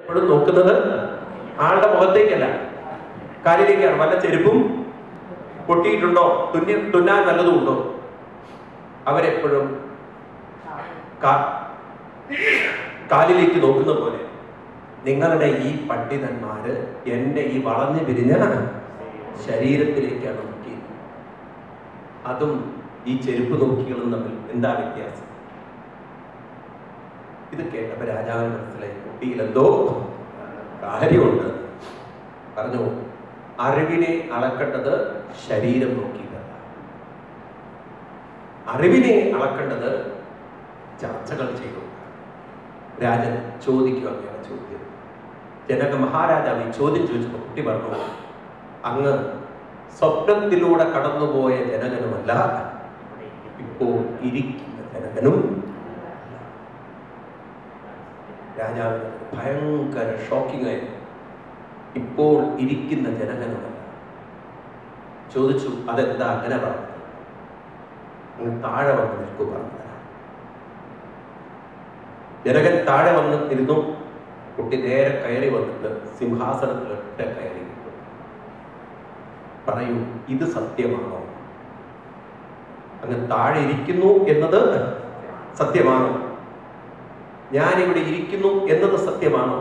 എപ്പോഴും നോക്കുന്നത് ആളുടെ മുഖത്തേക്കല്ല കാലിലേക്കാണ് വല്ല ചെരുപ്പും പൊട്ടിയിട്ടുണ്ടോ തുന്നി തുന്നാൻ വല്ലതും ഉണ്ടോ അവരെപ്പോഴും കാ- കാലിലേക്ക് നോക്കുന്ന പോലെ നിങ്ങളുടെ ഈ പണ്ഡിതന്മാര് എന്റെ ഈ വളഞ്ഞു പിരിഞ്ഞ ശരീരത്തിലേക്കാണ് നോക്കിയത് അതും ഈ ചെരുപ്പ് നോക്കികളും തമ്മിൽ എന്താ വ്യത്യാസം ഇത് കേട്ടപ്പോ രാജാവിന് മനസ്സിലായി കുട്ടിയിൽ എന്തോ കാര്യമുണ്ട് പറഞ്ഞു അറിവിനെ അളക്കേണ്ടത് ശരീരം നോക്കിയിട്ടല്ല അറിവിനെ അളക്കേണ്ടത് ചർച്ചകൾ ചെയ്തു രാജൻ ചോദിക്കുക അങ്ങനെയാണ് ചോദ്യം ജനക മഹാരാജാവ് ഈ ചോദ്യം ചോദിച്ചപ്പോൾ കുട്ടി പറഞ്ഞു അങ്ങ് സ്വപ്നത്തിലൂടെ കടന്നുപോയ ജനകനുമല്ല ഇപ്പോൾ ഇരിക്കുന്ന ജനകനും രാജാവിന് ഭയങ്കര ഷോക്കിംഗ് ആയിരുന്നു ഇപ്പോൾ ഇരിക്കുന്ന ജനകനുമല്ല ചോദിച്ചു അതെന്താ അങ്ങനെ പറഞ്ഞത് അങ്ങ് താഴെ വന്ന് നിൽക്കൂ പറഞ്ഞു ജനകൻ താഴെ വന്ന് ഇരുന്നു കുട്ടി നേരെ കയറി വന്നിട്ട് സിംഹാസനത്തിൽ ഒറ്റ കയറി ഇരുന്നു. പറയൂ ഇത് സത്യമാണോ അങ്ങ് താഴെ ഇരിക്കുന്നു എന്നത് സത്യമാണോ ഞാനിവിടെ ഇരിക്കുന്നു എന്നത് സത്യമാണോ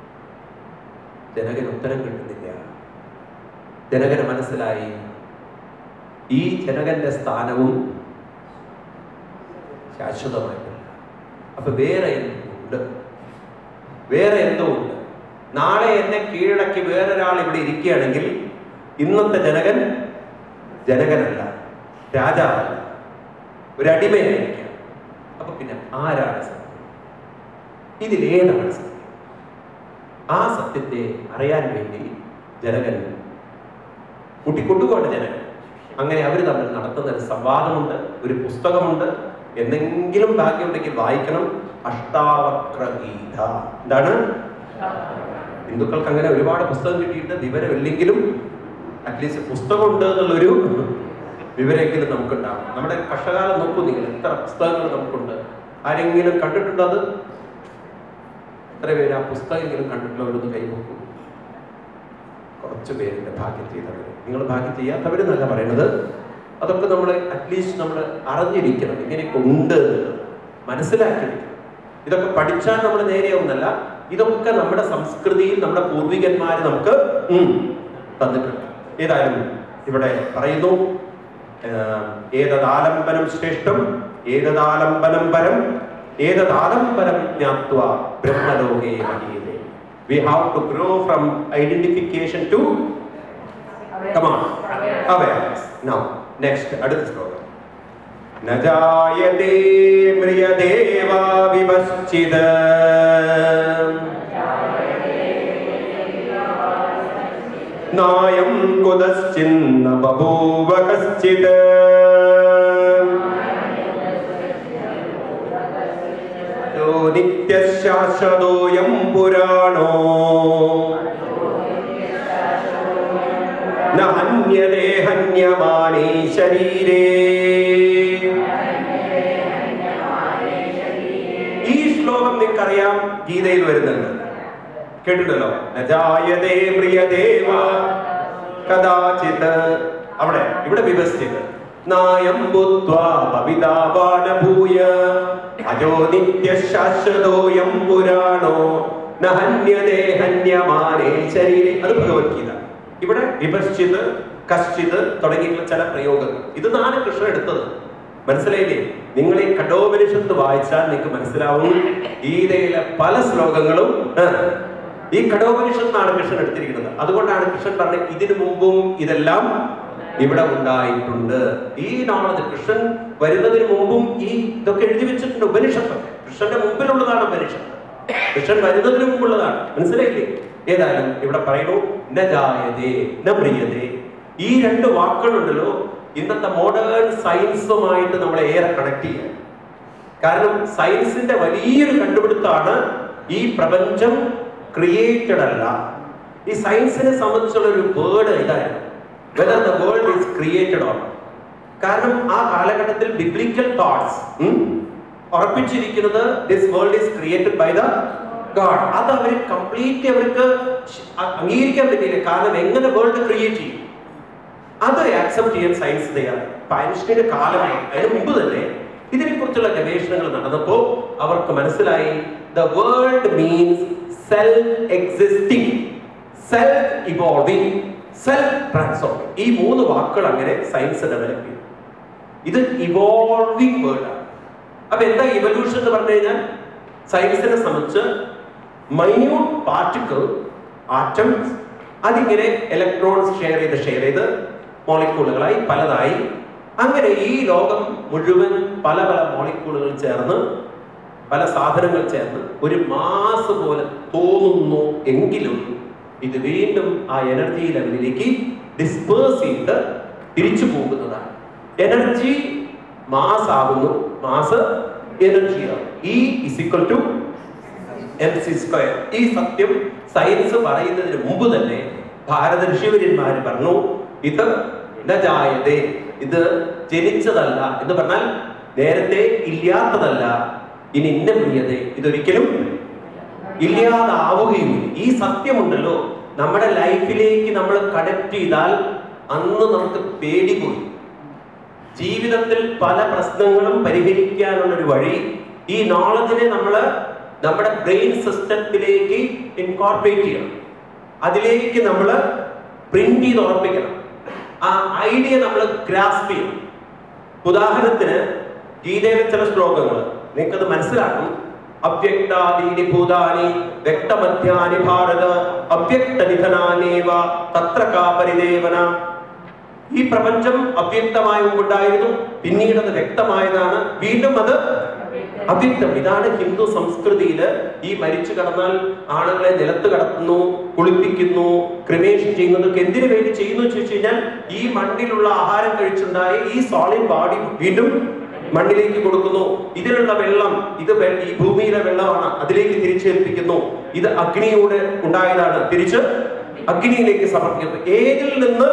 ജനകൻ ഉത്തരം കിട്ടുന്നില്ല ജനകന് മനസ്സിലായി ഈ ജനകന്റെ സ്ഥാനവും ശാശ്വതമായിട്ടില്ല അപ്പൊ വേറെ എന്തോ ഉണ്ട് വേറെ എന്തോ ഉണ്ട് നാളെ എന്നെ കീഴടക്കി വേറൊരാൾ ഇവിടെ ഇരിക്കുകയാണെങ്കിൽ ഇന്നത്തെ ജനകൻ ജനകനല്ല രാജാവല്ല ഒരു അടിമയായിരിക്കാം അപ്പൊ പിന്നെ ആരാണ് സത്യം ഇതിലേതാണ് സത്യം ആ സത്യത്തെ അറിയാൻ വേണ്ടി ജനകൻ കൂട്ടിക്കൊണ്ടുപോകേണ്ട ജനകൻ അങ്ങനെ അവർ തമ്മിൽ നടത്തുന്ന ഒരു സംവാദമുണ്ട് ഒരു പുസ്തകമുണ്ട് എന്തെങ്കിലും ഭാഗ്യമുണ്ടെങ്കിൽ വായിക്കണം അഷ്ടാവക്ര ഗീത എന്താണ് ഹിന്ദുക്കൾക്ക് അങ്ങനെ ഒരുപാട് പുസ്തകം കിട്ടിയിട്ട് വിവരമില്ലെങ്കിലും അറ്റ്ലീസ്റ്റ് പുസ്തകം ഉണ്ട് എന്നുള്ളൊരു വിവരമെങ്കിലും നമുക്കുണ്ടാവും നമ്മുടെ കർഷകാലം നോക്കൂ നിങ്ങൾ എത്ര പുസ്തകങ്ങൾ നമുക്കുണ്ട് ആരെങ്കിലും കണ്ടിട്ടുണ്ടോ അത് എത്ര പേര് ആ പുസ്തകമെങ്കിലും കണ്ടിട്ടുള്ളവരൊന്ന് കൈവക്കും കുറച്ച് പേരിന്റെ ഭാഗ്യം ചെയ്തവർ നിങ്ങൾ ഭാഗ്യം ചെയ്യാത്തവരെന്നല്ല പറയുന്നത് അതൊക്കെ നമ്മൾ അറ്റ്ലീസ്റ്റ് നമ്മൾ അറിഞ്ഞിരിക്കണം ഇങ്ങനെയൊക്കെ ഉണ്ട് എന്നുള്ളത് മനസ്സിലാക്കിയിരിക്കണം ഇതൊക്കെ പഠിച്ചാൽ നമ്മൾ നേരെയൊന്നല്ല ഇതൊക്കെ നമ്മുടെ സംസ്കൃതിയിൽ നമ്മുടെ പൂർവികന്മാർ നമുക്ക് ഉം, തന്നിട്ടുണ്ട് ഏതായാലും ഇവിടെ പറയുന്നു ആഹ്, ഏതദാലംബനം ശ്രേഷ്ഠം ഏതദാലംബനം പരം ഏതദാലംബനം ജ്ഞാത്വ ബ്രഹ്മലോകേ മഹീയതേ we have to grow from identification to common awareness. Now, next, അടുത്ത ശ്ലോകം न जायते म्रियदेवा विपश्चित् नायं कुतश्चिन्न बभूव कश्चित् यो नित्यशाश्वतोऽयं पुराणो न हन्यते हन्यमाने ശരീരേ ഈ ശ്ലോകം നിങ്ങൾക്കറിയാം ഗീതയിൽ വരുന്നുണ്ട് കേട്ടിട്ടുണ്ടല്ലോ നജായതേ പ്രിയദേവ കഥാചിത് അവിടെ ഇവിടെ വിഭജിച്ചത് നായം ബുദ്ധ്വാ ഭവിതാവാനഭൂയ അജോ നിത്യ ശാശ്വതോയം പുരാണോ ന ഹന്യതേ ഹന്യമാനേ ശരീരേ അത് ഭഗവത്ഗീത ഇവിടെ വിഭജിച്ചത് കശ്ചിത് തുടങ്ങിയിട്ടുള്ള ചില പ്രയോഗങ്ങൾ ഇത് നാല് കൃഷ്ണൻ എടുത്തത് മനസ്സിലായില്ലേ നിങ്ങൾ ഈ കഠോപനിഷത്ത് വായിച്ചാൽ നിങ്ങൾക്ക് മനസ്സിലാവും ഗീതയിലെ പല ശ്ലോകങ്ങളും ആ, ഈ കഠോപനിഷത്താണ് കൃഷ്ണൻ എടുത്തിരിക്കുന്നത് അതുകൊണ്ടാണ് കൃഷ്ണൻ പറഞ്ഞത് ഇതിനു മുമ്പും ഇതെല്ലാം ഇവിടെ ഉണ്ടായിട്ടുണ്ട് ഈ നോളജ് കൃഷ്ണൻ വരുന്നതിന് മുമ്പും ഈ ഇതൊക്കെ എഴുതി വെച്ചിട്ടുണ്ട് ഉപനിഷത്തൊക്കെ കൃഷ്ണന്റെ മുമ്പിലുള്ളതാണ് ഉപനിഷത്ത് കൃഷ്ണൻ വരുന്നതിന് മുമ്പുള്ളതാണ് മനസ്സിലായില്ലേ ഏതായാലും ഇവിടെ പറയുന്നു ന ജായതേ ന പ്രിയതേ ഈ രണ്ട് വാക്കുകളുണ്ടല്ലോ ഇന്നത്തെ മോഡേൺ സയൻസുമായിട്ട് നമ്മളെ ഏറെ കണക്ട് ചെയ്യാൻ കാരണം സയൻസിന്റെ വലിയൊരു കണ്ടുപിടുത്തമാണ് ഈ പ്രപഞ്ചം ക്രിയേറ്റഡ് അല്ല ഈ സയൻസിനെ സംബന്ധിച്ചുള്ള ഒരു വേർഡ് ഇതായിരുന്നു whether the world is created or കാരണം ആ കാലഘട്ടത്തിൽ ബിബ്ലിക്കൽ തോട്ട്സ് ഉറപ്പിച്ചിരിക്കുന്നത് this world is created by the god അത് അവർ കംപ്ലീറ്റ് അവർക്ക് ശ- അ- അംഗീകരിക്കാൻ പറ്റിയില്ല കാരണം എങ്ങനെ വേൾഡ് ക്രിയേറ്റ് ചെയ്യും അത് ആക്സെപ്റ്റ് ചെയ്യാൻ സയൻസ് തയ്യാറായി ഇപ്പൊ ഐൻസ്റ്റീന്റെ കാലമായി അതിന് മുമ്പ് തന്നെ ഇതിനെക്കുറിച്ചുള്ള ഗവേഷണങ്ങൾ നടന്നപ്പോ അവർക്ക് മനസ്സിലായി the world means self existing self evolving self transforming ഈ മൂന്ന് വാക്കുകൾ അങ്ങനെ സയൻസ് ഡെവലപ്പ് ചെയ്തു ഇത് ഇവോൾവിംഗ് വേർഡ് ആണ് അപ്പൊ എന്താ ഇവല്യൂഷൻ എന്ന് പറഞ്ഞു കഴിഞ്ഞാൽ സയൻസിനെ സംബന്ധിച്ച് മൈന്യൂട്ട് പാർട്ടിക്കിൾ ആറ്റംസ് അതിങ്ങനെ ഇലക്ട്രോൺസ് ഷെയർ ചെയ്ത് ഷെയർ ചെയ്ത് മോളിക്യൂളുകളായി പലതായി അങ്ങനെ ഈ ലോകം മുഴുവൻ പല പല മോളിക്യൂളുകൾ ചേർന്ന് പല സാധനങ്ങൾ ചേർന്ന് ഒരു മാസ് പോലെ തോന്നുന്നു എങ്കിലും ഇത് വീണ്ടും ആ എനർജി ലെവലിലേക്ക് ഡിസ്പേഴ്സ് ചെയ്ത് തിരിച്ചു പോകുന്നതാണ് എനർജി മാസ് ആകുന്നു മാസ് എനർജി ആകും E is equal to M C square ഈ സത്യം സയൻസ് പറയുന്നതിന് മുമ്പ് തന്നെ ഭാരത ഋഷിവര്യന്മാർ പറഞ്ഞു ഇത് നജായതേ ഇത് ജനിച്ചതല്ല എന്ന് പറഞ്ഞാൽ നേരത്തെ ഇല്ലാത്തതല്ല ഇനി ഇന്ന പ്രിയതേ ഇതൊരിക്കലും ഇല്ലാതാവുകയുമില്ല ഈ സത്യമുണ്ടല്ലോ നമ്മുടെ ലൈഫിലേക്ക് നമ്മൾ കണക്ട് ചെയ്താൽ അന്ന് നമുക്ക് പേടി പോയി ജീവിതത്തിൽ പല പ്രശ്നങ്ങളും പരിഹരിക്കാനുള്ള ഒരു വഴി ഈ നോളജിനെ നമ്മൾ നമ്മുടെ ബ്രെയിൻ സിസ്റ്റത്തിലേക്ക് ഇൻകോർപ്പറേറ്റ് ചെയ്യണം അതിലേക്ക് നമ്മൾ പ്രിന്റ് ചെയ്ത് ഉറപ്പിക്കണം ആ ഐഡിയ നമ്മൾ ഗ്രാസ്പ് ചെയ്യണം ഉദാഹരണത്തിന് ഗീതയിലെ ചില ശ്ലോകങ്ങൾ നിങ്ങൾക്കത് മനസ്സിലാക്കും അവ്യക്താദീനി ഭൂതാനി വ്യക്തമധ്യാനി ഭാരത അവ്യക്ത നിധനാനേവ തത്ര കാ പരിദേവന ഈ പ്രപഞ്ചം അവ്യക്തമായി മുമ്പുണ്ടായിരുന്നു പിന്നീട് അത് വ്യക്തമായതാണ് വീണ്ടും അത് അവ്യക്തം ഇതാണ് ഹിന്ദു സംസ്കൃതിയിൽ ഈ മരിച്ചു കടന്നാൽ ആളുകളെ നിലത്ത് കടത്തുന്നു കുളിപ്പിക്കുന്നു ക്രിമേഷൻ ചെയ്യുന്നതൊക്കെ എന്തിനു വേണ്ടി ചെയ്യുന്നു എന്ന് ചോദിച്ചു കഴിഞ്ഞാൽ ഈ മണ്ണിലുള്ള ആഹാരം കഴിച്ചുണ്ടായ ഈ സോളിഡ് ബോഡി വീണ്ടും മണ്ണിലേക്ക് കൊടുക്കുന്നു ഇതിലുള്ള വെള്ളം ഇത് വെ- ഈ ഭൂമിയിലെ വെള്ളമാണ് അതിലേക്ക് തിരിച്ചേൽപ്പിക്കുന്നു ഇത് അഗ്നിയോട് ഉണ്ടായതാണ് തിരിച്ച് അഗ്നിയിലേക്ക് സമർപ്പിക്കുന്നു ഏതിൽ നിന്ന്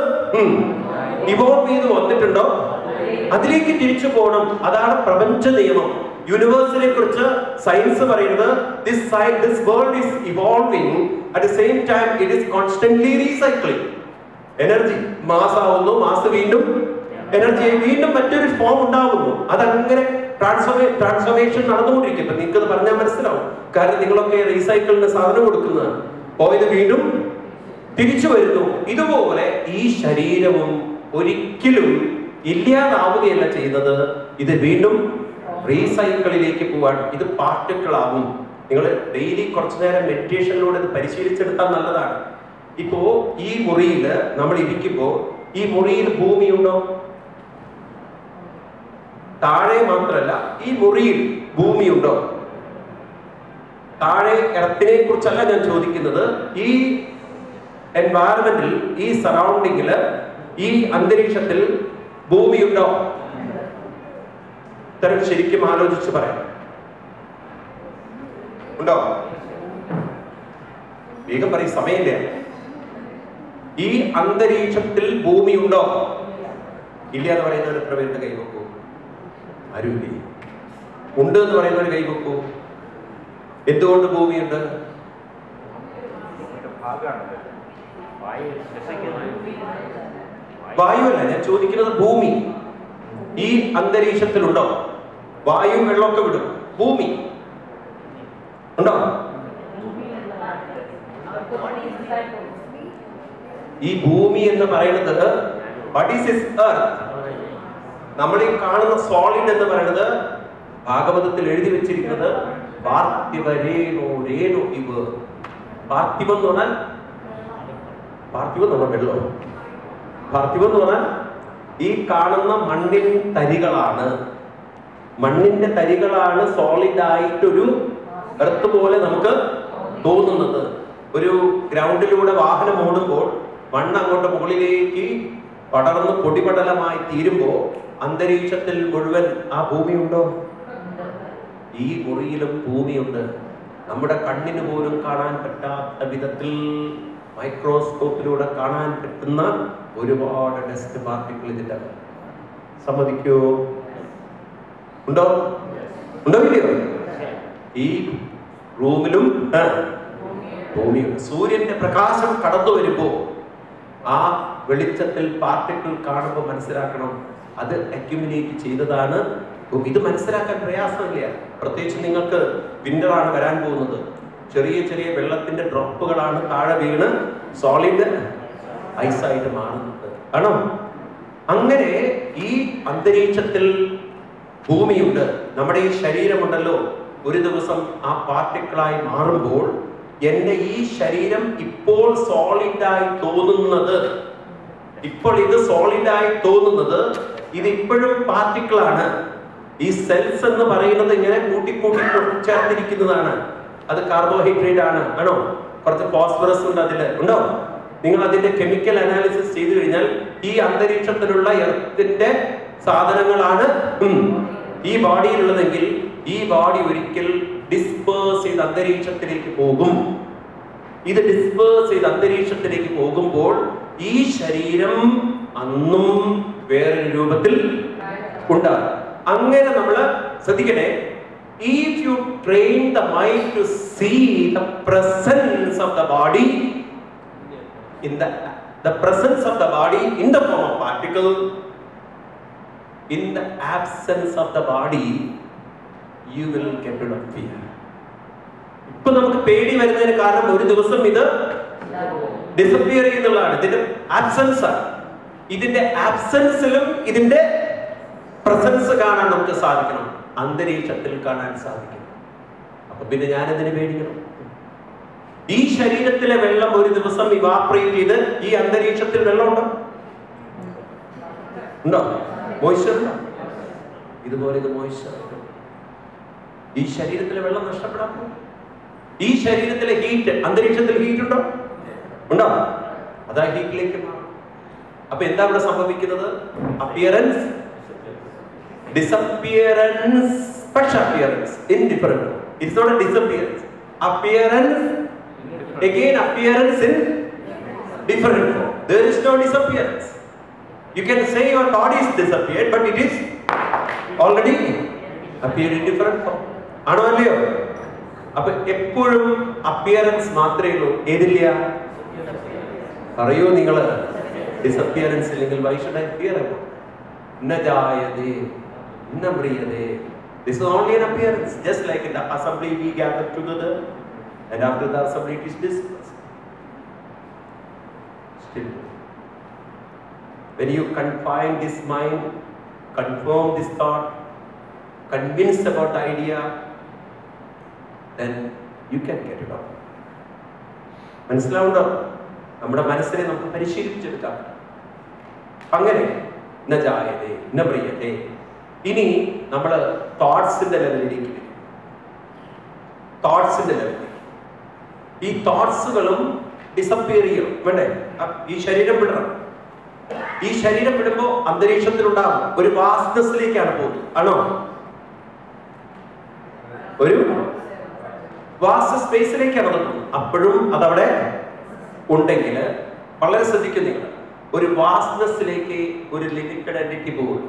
ഇവോൾവ് ചെയ്ത് വന്നിട്ടുണ്ടോ അതിലേക്ക് തിരിച്ചു പോകണം അതാണ് പ്രപഞ്ച നിയമം യൂണിവേഴ്സിനെ കുറിച്ച് സയൻസ് പറയുന്നത് this this world is evolving at the same time it is constantly recycling energy mass ആവുന്നു മാസ് വീണ്ടും എനർജി വീണ്ടും മറ്റൊരു ഫോം ഉണ്ടാവുന്നു അതങ്ങനെ ട്രാൻസ്ഫോമേ ട്രാൻസ്ഫോർമേഷൻ നടന്നുകൊണ്ടിരിക്കും ഇപ്പൊ നിങ്ങൾക്ക് അത് പറഞ്ഞാൽ മനസ്സിലാവും കാരണം നിങ്ങളൊക്കെ റീസൈക്കിളിന് സാധനം കൊടുക്കുന്നതാണ് പോയത് വീണ്ടും തിരിച്ചു വരുന്നു ഇതുപോലെ ഈ ശരീരവും ഒരിക്കലും ഇല്ലാതാവുകയല്ല ചെയ്യുന്നത് ഇത് വീണ്ടും റീസൈക്കിളിലേക്ക് പോവാൻ ഇത് പാർട്ടിക്കിളാവും നിങ്ങൾ ഡെയിലി കുറച്ചു നേരം മെഡിറ്റേഷനിലൂടെ ഇത് പരിശീലിച്ചെടുത്താൽ നല്ലതാണ് ഇപ്പോ ഈ മുറിയിൽ നമ്മൾ ഇരിക്കുമ്പോ ഈ മുറിയിൽ ഭൂമിയുണ്ടോ താഴെ മാത്രമല്ല ഈ മുറിയിൽ ഭൂമിയുണ്ടോ താഴെ എർത്തിനെ കുറിച്ചല്ല ഞാൻ ചോദിക്കുന്നത് ഈ എൻവയറമെന്റിൽ ഈ സറൗണ്ടിങ്ങിൽ ഈ അന്തരീക്ഷത്തിൽ ഭൂമിയുണ്ടോ ഇത്തരം ശരിക്കും ആലോചിച്ച് പറയാം ഉണ്ടോ വേഗം പറയും സമയമില്ല ഈ അന്തരീക്ഷത്തിൽ ഭൂമിയുണ്ടോ ഇല്ല എന്ന് പറയുന്നവർ എത്ര പേരുടെ കൈവെക്കൂ ആരുമില്ലേ ഉണ്ട് എന്ന് പറയുന്നവർ കൈവെക്കൂ എന്തുകൊണ്ട് ഭൂമിയുണ്ട് ഭാഗമാണ് വായു ശ്വസിക്കുന്നത് വായുവല്ല ഞാൻ ചോദിക്കുന്നത് ഭൂമി ഈ അന്തരീക്ഷത്തിലുണ്ടോ വായു വെള്ളമൊക്കെ വിടും ഭൂമി ഉണ്ടോ ഈ ഭൂമി എന്ന് പറയുന്നത് what is this earth നമ്മൾ ഈ കാണുന്ന സോളിഡ് എന്ന് പറയുന്നത് ഭാഗവതത്തിൽ എഴുതി വെച്ചിരിക്കുന്നത് പാർത്ഥിവ രേണു രേണു ഇവ് പാർത്ഥിവം എന്ന് പറഞ്ഞാൽ പാർത്ഥിവം എന്ന് പറഞ്ഞാൽ വെള്ളം പാർത്ഥിവം എന്ന് പറഞ്ഞാൽ ഈ കാണുന്ന മണ്ണിൻ തരികളാണ് മണ്ണിന്റെ തരികളാണ് സോളിഡ് ആയിട്ടൊരു എർത്ത് പോലെ നമുക്ക് തോന്നുന്നത് ഒരു ഗ്രൗണ്ടിലൂടെ വാഹനം ഓടുമ്പോൾ മണ്ണ് അങ്ങോട്ട് മുകളിലേക്ക് പടർന്ന് പൊടിപടലമായി തീരുമ്പോൾ അന്തരീക്ഷത്തിൽ മുഴുവൻ ആ ഭൂമിയുണ്ടോ ഈ മുറിയിലും ഭൂമിയുണ്ട് നമ്മുടെ കണ്ണിന് പോലും കാണാൻ പറ്റാത്ത വിധത്തിൽ മൈക്രോസ്കോപ്പിലൂടെ കാണാൻ പറ്റുന്ന ഒരുപാട് ഡസ്റ്റ് പാർട്ടിക്കിൾ ഇതിൻ്റെ അകത്ത്. സമ്മതിക്കോ ഉണ്ടോ ഉണ്ടോ ഇല്ലയോ ഈ റൂമിലും ആ, ഭൂമിയുണ്ട് സൂര്യന്റെ പ്രകാശം കടന്നു വരുമ്പോൾ ആ വെളിച്ചത്തിൽ പാർട്ടിക്കിൾ കാണുമ്പോൾ മനസ്സിലാക്കണം അത് അക്യുമുലേറ്റ് ചെയ്തതാണ് ഭൂമി. ഇത് മനസ്സിലാക്കാൻ പ്രയാസമില്ല പ്രത്യേകിച്ച് നിങ്ങൾക്ക് വിന്റർ ആണ് വരാൻ പോകുന്നത് ചെറിയ ചെറിയ വെള്ളത്തിന്റെ ഡ്രോപ്പുകളാണ് താഴെ വീണ് സോളിഡ് ഐസായിട്ട് മാറുന്നത് ആണോ അങ്ങനെ ഈ അന്തരീക്ഷത്തിൽ ഭൂമിയുണ്ട് നമ്മുടെ ഈ ശരീരമുണ്ടല്ലോ ഒരു ദിവസം ആ പാർട്ടിക്കിളായി മാറുമ്പോൾ എന്റെ ഈ ശരീരം ഇപ്പോൾ സോളിഡായി തോന്നുന്നത് ഇപ്പോൾ ഇത് സോളിഡായി തോന്നുന്നത് ഇത് ഇപ്പോഴും പാർട്ടിക്കിളാണ് ഈ സെൽസ് എന്ന് പറയുന്നത് ഇങ്ങനെ കൂട്ടി കൂട്ടി ചേർത്തിരിക്കുന്നതാണ് അത് കാർബോഹൈഡ്രേറ്റ് ആണ് ആണോ കുറച്ച് ഫോസ്ഫറസ് ഉണ്ട് അതില് ഉണ്ടോ നിങ്ങൾ അതിന്റെ കെമിക്കൽ അനാലിസിസ് ചെയ്തു കഴിഞ്ഞാൽ ഈ അന്തരീക്ഷത്തിലുള്ള എർത്തിന്റെ സാധനങ്ങളാണ് ഉം, ഈ ബോഡിയിലുള്ളതെങ്കിൽ ഈ ബോഡി ഒരിക്കൽ ഡിസ്പേഴ്സ് ചെയ്ത് അന്തരീക്ഷത്തിലേക്ക് പോകും ഇത് ഡിസ്പേഴ്സ് ചെയ്ത് അന്തരീക്ഷത്തിലേക്ക് പോകുമ്പോൾ ഈ ശരീരം അന്നും വേറൊരു രൂപത്തിൽ ഉണ്ടാകും അങ്ങനെ നമ്മൾ ശ്രദ്ധിക്കണേ if you train the mind to see the presence of the body in the the presence of the body in the form of particle in the absence of the body you will get rid of fear ഇപ്പൊ നമുക്ക് പേടി വരുന്നതിന് കാരണം ഒരു ദിവസം ഇത് disappear ചെയ്യുന്നുള്ളതാണ് ഇതിന്റെ absence ആണ് ഇതിന്റെ ആബ്സെൻസിലും ഇതിന്റെ പ്രസൻസ് കാണാൻ നമുക്ക് സാധിക്കണം അന്തരീക്ഷത്തിൽ കാണാൻ സാധിക്കും അപ്പൊ പിന്നെ ഞാൻ ഇതിന് പേടിക്കണം ഈ ശരീരത്തിലെ വെള്ളം ഒരു ദിവസം ഇവാപ്രേറ്റ് ചെയ്ത് ഈ അന്തരീക്ഷത്തിൽ വെള്ളമുണ്ടോ ഉണ്ടോ മോയ്സ്ചർ ഉണ്ടോ ഇതുപോലെ ഇത് മോയ്സ്ചർ ഈ ശരീരത്തിലെ വെള്ളം നഷ്ടപ്പെടാൻ പോകും ഈ ശരീരത്തിലെ ഹീറ്റ് അന്തരീക്ഷത്തിൽ ഹീറ്റ് ഉണ്ടോ ഉണ്ടോ അതാ ഹീറ്റിലേക്ക് മാറും അപ്പൊ എന്താ ഇവിടെ സംഭവിക്കുന്നത് അപ്പിയറൻസ് ഡിസപ്പിയറൻസ് പക്ഷെ appearance in different it's not a disappearance appearance again appearance in different form there is no disappearance you can say your body is disappeared but it is already appeared in different form ആണോ അല്ലയോ അപ്പൊ എപ്പോഴും appearance മാത്രമേ ഉള്ളൂ ഏതില്ല പറയൂ നിങ്ങൾ disappearance ഇല്ലെങ്കിൽ Y should I fear ന ജായതേ ന മ്രിയതേ this is only an appearance just like in the assembly we gather together and after the assembly it is dispersed still when you confine this mind confirm this thought convinced about the idea then you can get it out മനസ്സിലാവുണ്ടോ നമ്മുടെ മനസ്സിനെ നമുക്ക് പരിശീലിപ്പിച്ചെടുക്കാം അങ്ങനെ ന ജായതേ ന പ്രിയതേ ഇനി നമ്മൾ തോട്ട്സിന്റെ ലെവലിലേക്ക് വരും തോട്ട്സിന്റെ ലെവലിലേക്ക് ഈ തോട്ട്സുകളും ഡിസപ്പിയർ ചെയ്യണം വേണ്ടേ അ- ഈ ശരീരം വിടണം ഈ ശരീരം വിടുമ്പോ അന്തരീക്ഷത്തിലുണ്ടാകും ഒരു വാസ്റ്റ്നെസ്സിലേക്കാണ് പോകുന്നത് ആണോ ഒരു വാസ്റ്റ് സ്പേസിലേക്കാണ് അത് പോകുന്നത് അപ്പോഴും അതവിടെ ഉണ്ടെങ്കിൽ വളരെ ശ്രദ്ധിക്കും നിങ്ങൾ ഒരു വാസ്റ്റ്നെസ്സിലേക്ക് ഒരു ലിമിറ്റഡ് എൻറ്റിറ്റി പോകുള്ളൂ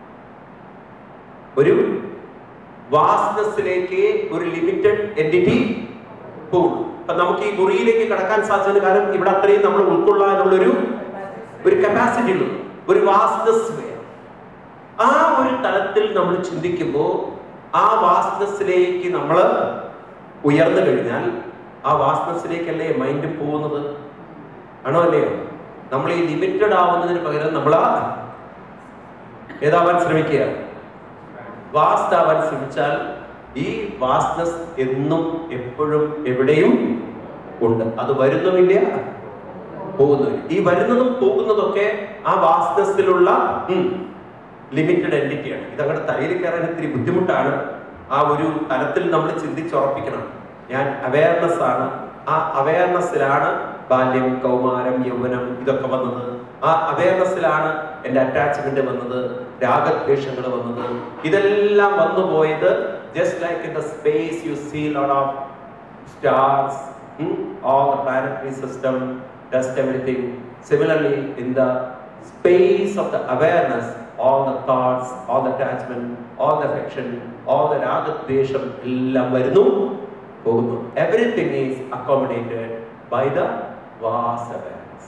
ഒരു വാസ്റ്റ്നെസ്സിലേക്ക് ഒരു ലിമിറ്റഡ് എൻറ്റിറ്റി പോകുള്ളൂ അപ്പൊ നമുക്ക് ഈ മുറിയിലേക്ക് കടക്കാൻ സാധിച്ചത് കാരണം ഇവിടെ അത്രയും നമ്മൾ ഉൾക്കൊള്ളാനുള്ളൊരു ഒരു കപ്പാസിറ്റി ഉള്ളൂ ഒരു വാസ്റ്റ്നെസ് വേണം ആ ഒരു തലത്തിൽ നമ്മൾ ചിന്തിക്കുമ്പോൾ ആ വാസ്റ്റ്നെസ്സിലേക്ക് നമ്മൾ ഉയർന്നു കഴിഞ്ഞാൽ ആ വാസ്റ്റ്നെസ്സിലേക്കല്ലേ മൈൻഡ് പോകുന്നത് ആണോ അല്ലയോ നമ്മൾ ഈ ലിമിറ്റഡ് ആവുന്നതിന് പകരം നമ്മൾ ആ ഏതാവാൻ ശ്രമിക്കുക വാസ്റ്റ് ആവാൻ ശ്രമിച്ചാൽ ഈ വാസ്റ്റ്നെസ് എന്നും എപ്പോഴും എവിടെയും ഉണ്ട് അത് വരുന്നുമില്ല പോകുന്നുമില്ല ഈ വരുന്നതും പോകുന്നതൊക്കെ ആ വാസ്റ്റ്നെസ്സിലുള്ള ലിമിറ്റഡ് എൻറ്റിറ്റിയാണ് ഇതങ്ങടെ തലയിൽ കയറാൻ ഇത്തിരി ബുദ്ധിമുട്ടാണ് ആ ഒരു തലത്തിൽ നമ്മൾ ചിന്തിച്ചുറപ്പിക്കണം ഞാൻ അവയർനെസ് ആണ് ആ അവയർനെസ്സിലാണ് ബാല്യം കൗമാരം യൗവനം ഇതൊക്കെ വന്നത് ആ അവയർനെസ്സിലാണ് എൻ്റെ അറ്റാച്ച്മെന്റ് വന്നത് രാഗദ്വേഷങ്ങൾ വന്നത് ഇതെല്ലാം വന്നു പോയത് just like in the space you see lot of stars, hmm? all the planetary system, dust, everything. Similarly, in the space of the awareness, all the thoughts, all the attachment, all the affection, all the ragadvesham എല്ലാം വരുന്നു പോകുന്നു everything is accommodated by the vast awareness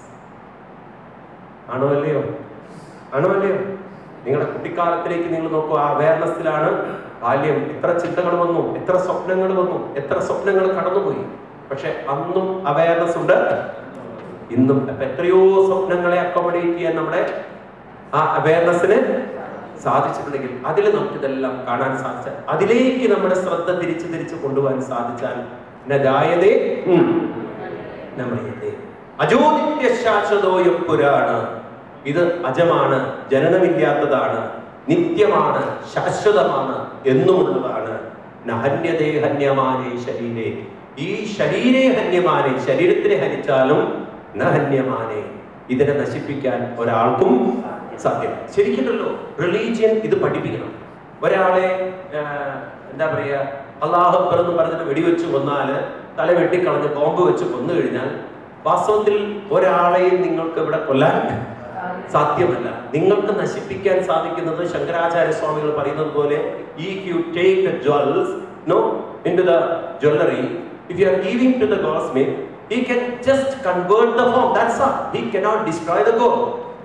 ആണോ അല്ലയോ ആണോ അല്ലയോ നിങ്ങളുടെ കുട്ടിക്കാലത്തിലേക്ക് നിങ്ങൾ നോക്കൂ ആ അവയർനെസ്സിലാണ് ബാല്യം എത്ര ചിന്തകൾ വന്നു എത്ര സ്വപ്നങ്ങൾ വന്നു എത്ര സ്വപ്നങ്ങൾ കടന്നുപോയി പക്ഷെ അന്നും അവയർനെസ് ഉണ്ട് ഇന്നും അപ്പൊ എത്രയോ സ്വപ്നങ്ങളെ അക്കോമഡേറ്റ് ചെയ്യാൻ നമ്മുടെ ആ അവയർനെസ്സിന് സാധിച്ചിട്ടുണ്ടെങ്കിൽ അതിൽ നമുക്ക് ഇതെല്ലാം കാണാൻ സാധിച്ചാൽ അതിലേക്ക് നമ്മുടെ ശ്രദ്ധ തിരിച്ച് തിരിച്ച് കൊണ്ടുപോകാൻ സാധിച്ചാൽ നജായതേ ഉം. നമ്മളിയതേ അജോനിത്യ ശാശ്വതോയം പുരാണ് ഇത് അജമാണ് ജനനമില്ലാത്തതാണ് നിത്യമാണ് ശാശ്വതമാണ് എന്നുമുള്ളതാണ് നഹന്യതേ ഹന്യമാനേ ശരീരേ ഈ ശരീരേ ഹന്യമാനെ ശരീരത്തിനെ ഹനിച്ചാലും നഹന്യമാനെ ഇതിനെ നശിപ്പിക്കാൻ ഒരാൾക്കും സാധ്യം ശരിക്കുമല്ലോ റിലീജിയൻ ഇത് പഠിപ്പിക്കണം ഒരാളെ ആ, എന്താ പറയാ അള്ളാഹു അക്ബർ എന്ന് പറഞ്ഞിട്ട് വെടിവെച്ച് കൊന്നാല് തല വെട്ടിക്കളഞ്ഞ് ബോംബ് വെച്ച് കൊന്നു കഴിഞ്ഞാൽ വാസ്തവത്തിൽ ഒരാളെയും നിങ്ങൾക്ക് ഇവിടെ കൊല്ലാൻ സാധ്യമല്ല നിങ്ങൾക്ക് നശിപ്പിക്കാൻ സാധിക്കുന്നത് ശങ്കരാചാര്യ സ്വാമികൾ പറയുന്നത് പോലെ if you take the jewels no into the jewellery if you are giving to the goldsmith he can just convert the form that's all he cannot destroy the gold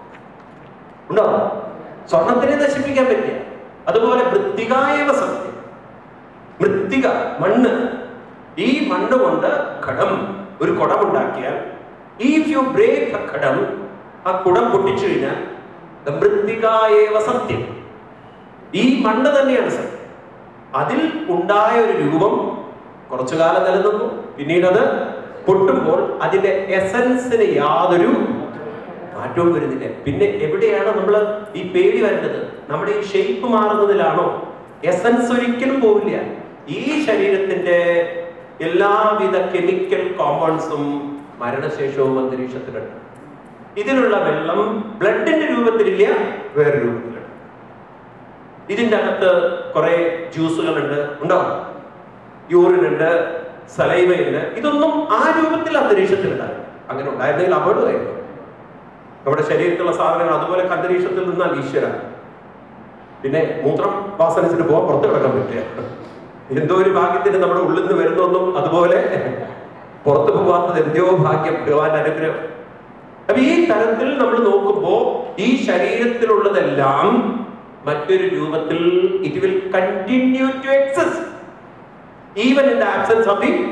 ഉണ്ടോ സ്വർണത്തിനെ നശിപ്പിക്കാൻ പറ്റില്ല അതുപോലെ മൃത്തികായവ സത്യം മൃത്തിക മണ്ണ് ഈ മണ്ണ് കൊണ്ട് ഘടം ഒരു കുടം ഉണ്ടാക്കിയാൽ ഇഫ് യു ബ്രേക്ക് എ ഘടം ആ കുടം പൊട്ടിച്ചു കഴിഞ്ഞാൽ the മൃത്തികായേവ സത്യം ഈ മണ്ണ് തന്നെയാണ് സത്യം അതിൽ ഉണ്ടായ ഒരു രൂപം കുറച്ചു കാലം നിലനിന്നു പിന്നീട് അത് പൊട്ടുമ്പോൾ അതിന്റെ എസൻസിന് യാതൊരു മാറ്റവും വരുന്നില്ല പിന്നെ എവിടെയാണ് നമ്മൾ ഈ പേടി വരേണ്ടത് നമ്മുടെ ഈ ഷേപ്പ് മാറുന്നതിലാണോ എസൻസ് ഒരിക്കലും പോവില്ല ഈ ശരീരത്തിന്റെ എല്ലാവിധ കെമിക്കൽ കോമ്പൗണ്ട്സും മരണശേഷവും അന്തരീക്ഷത്തിലുണ്ട് ഇതിലുള്ള വെള്ളം ബ്ലഡിന്റെ രൂപത്തിലില്ല വേറെ രൂപത്തിലുണ്ട് ഇതിന്റെ അകത്ത് കുറെ ജ്യൂസുകളുണ്ട് ഉണ്ടോ യൂറിൻ ഉണ്ട് സലൈവയുണ്ട് ഇതൊന്നും ആ രൂപത്തിൽ അന്തരീക്ഷത്തിലുണ്ടാകും അങ്ങനെ ഉണ്ടായിരുന്നെങ്കിൽ അപകടമായിരുന്നു നമ്മുടെ ശരീരത്തിലുള്ള സാധനങ്ങൾ അതുപോലെ അന്തരീക്ഷത്തിൽ നിന്നാൽ ഈശ്വര പിന്നെ മൂത്രം വാസനിച്ചിട്ട് പോകാൻ പുറത്ത് കിടക്കാൻ പറ്റുക എന്തോ ഒരു ഭാഗ്യത്തിന് നമ്മുടെ ഉള്ളിൽ നിന്ന് വരുന്നൊന്നും അതുപോലെ പുറത്തു പോകാത്തത് എന്തോ ഭാഗ്യം ഭഗവാൻ അനുഗ്രഹം അപ്പൊ ഈ തരത്തിൽ നമ്മൾ നോക്കുമ്പോ ഈ ശരീരത്തിലുള്ളതെല്ലാം മറ്റൊരു രൂപത്തിൽ it will continue to exist even in the absence of the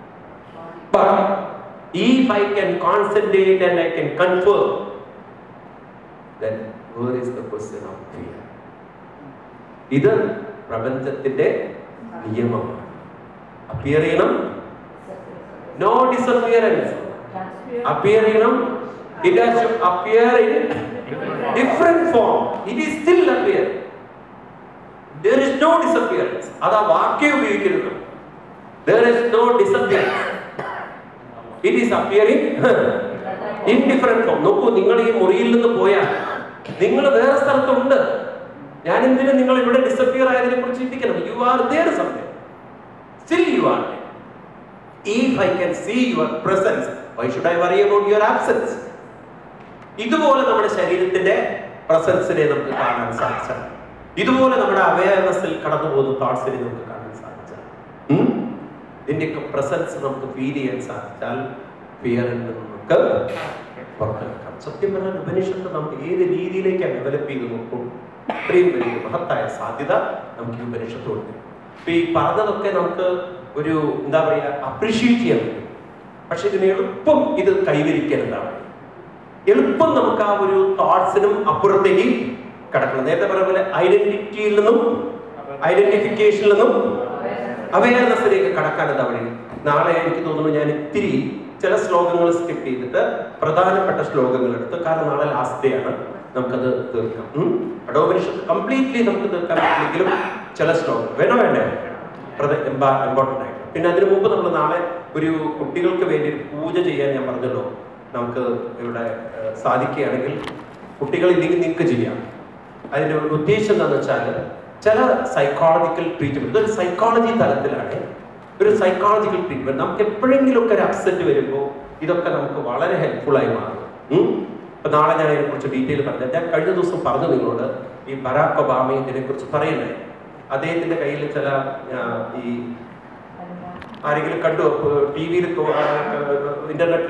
But if I can concentrate and I can confirm, then where is the question of fear? ഇത് പ്രപഞ്ചത്തിന്റെ നിയമമാണ് അപ്പിയർ ചെയ്യണം നോ ഡിസപ്പിയറൻസ് അപ്പിയർ ചെയ്യണം it has to appear in different form it is still appear there is no disappearance അത് ആ വാക്യം ഉപയോഗിക്കരുത് there is no disappearance it is appearing in different form നോക്കൂ നിങ്ങൾ ഈ മുറിയിൽ നിന്ന് പോയാൽ നിങ്ങൾ വേറെ സ്ഥലത്തുണ്ട് ഞാൻ എന്തിനും നിങ്ങൾ ഇവിടെ ഡിസപ്പിയർ ആയതിനെ കുറിച്ച് ചിന്തിക്കണം you are there something still you are if I can see your presence why should I worry about your absence ഇതുപോലെ നമ്മുടെ ശരീരത്തിന്റെ പ്രസൻസിനെ നമുക്ക് കാണാൻ സാധിച്ചാൽ ഇതുപോലെ നമ്മുടെ അവയർനെസ്സിൽ കടന്നു പോകുന്ന തോട്ട്സിനെ നമുക്ക് കാണാൻ സാധിച്ചാൽ ഉം? ഇതിന്റെയൊക്കെ പ്രസൻസ് നമുക്ക് ഫീൽ ചെയ്യാൻ സാധിച്ചാൽ ഫിയറിൽ നിന്ന് നമുക്ക് പുറത്തെടുക്കാം സത്യം പറഞ്ഞാൽ ഉപനിഷത്ത് നമുക്ക് ഏത് രീതിയിലേക്കാണ് ഡെവലപ്പ് ചെയ്ത് നോക്കും ഇത്രയും വലിയ മഹത്തായ സാധ്യത നമുക്ക് ഈ ഉപനിഷത്ത് കൊടുക്കും ഇപ്പൊ ഈ പറഞ്ഞതൊക്കെ നമുക്ക് ഒരു എന്താ പറയുക അപ്രീഷിയേറ്റ് ചെയ്യാൻ പറ്റും പക്ഷെ ഇതിന് എളുപ്പം ഇത് കൈവരിക്കാൻ എന്താണ് എളുപ്പം നമുക്ക് ആ ഒരു തോട്ട്സിനും അപ്പുറത്തേക്ക് കിടക്കണം നേരത്തെ പറഞ്ഞ പോലെ ഐഡന്റിറ്റിയിൽ നിന്നും ഐഡന്റിഫിക്കേഷനിൽ നിന്നും അവയർനെസ്സിലേക്ക് കടക്കാൻ എന്താ വഴി നാളെ എനിക്ക് തോന്നുന്നു ഞാൻ ഇത്തിരി ചില ശ്ലോകങ്ങൾ സ്കിപ്പ് ചെയ്തിട്ട് പ്രധാനപ്പെട്ട ശ്ലോകങ്ങൾ എടുത്ത് കാരണം നാളെ ലാസ്റ്റ് ഡേ ആണ് നമുക്കത് തീർക്കാം അഡോപനിഷത്ത് കംപ്ലീറ്റ്ലി നമുക്ക് തീർക്കാൻ പറ്റില്ലെങ്കിലും ചില ശ്ലോകം വേണോ വേണ്ടേ ഇമ്പോർട്ടൻ്റ് ആയിട്ട് പിന്നെ അതിനു മുമ്പ് നമ്മൾ നാളെ ഒരു കുട്ടികൾക്ക് വേണ്ടി ഒരു പൂജ ചെയ്യാൻ ഞാൻ പറഞ്ഞല്ലോ നമുക്ക് ഇവിടെ ഏഹ്, സാധിക്കുകയാണെങ്കിൽ കുട്ടികൾ ഇല്ലെങ്കിൽ നിങ്ങൾക്ക് ചെയ്യാം അതിന്റെ ഒരു ഉദ്ദേശം എന്താണെന്ന് വെച്ചാൽ ചില സൈക്കോളജിക്കൽ ട്രീറ്റ്മെന്റ് ഇതൊരു സൈക്കോളജി തലത്തിലാണ് ഒരു സൈക്കോളജിക്കൽ ട്രീറ്റ്മെന്റ് നമുക്ക് എപ്പോഴെങ്കിലും ഒക്കെ ഒരു അപ്സെറ്റ് വരുമ്പോൾ ഇതൊക്കെ നമുക്ക് വളരെ ഹെൽപ്ഫുൾ ആയി മാറും ഉം. ഇപ്പൊ നാളെ ഞാൻ അതിനെ കുറിച്ച് ഡീറ്റെയിൽ പറഞ്ഞു ഞാൻ കഴിഞ്ഞ ദിവസം പറഞ്ഞു നിങ്ങളോട് ഈ ബറാക് ഒബാമ ഇതിനെ കുറിച്ച് പറയുന്നത് അദ്ദേഹത്തിന്റെ കയ്യിൽ ചില ആ, ഈ ആരെങ്കിലും കണ്ടു ടി വിയിൽ ഇന്റർനെറ്റ്